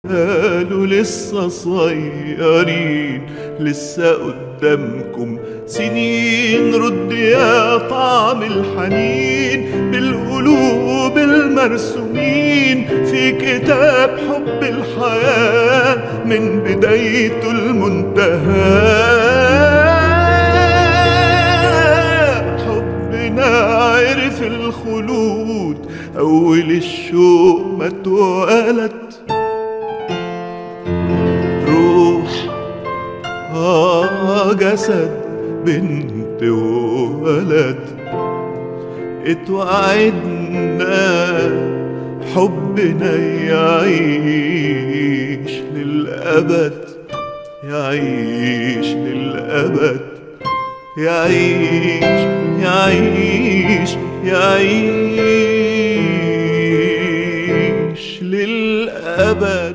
قالوا لسه صغيرين لسه قدامكم سنين رد يا طعم الحنين بالقلوب المرسومين في كتاب حب الحياة من بدايته المنتهى حبنا عرف الخلود أول الشوق ما اتولد روح آه جسد بنت وولد اتوعدنا حبنا يعيش للأبد يعيش للأبد يعيش يعيش يعيش للأبد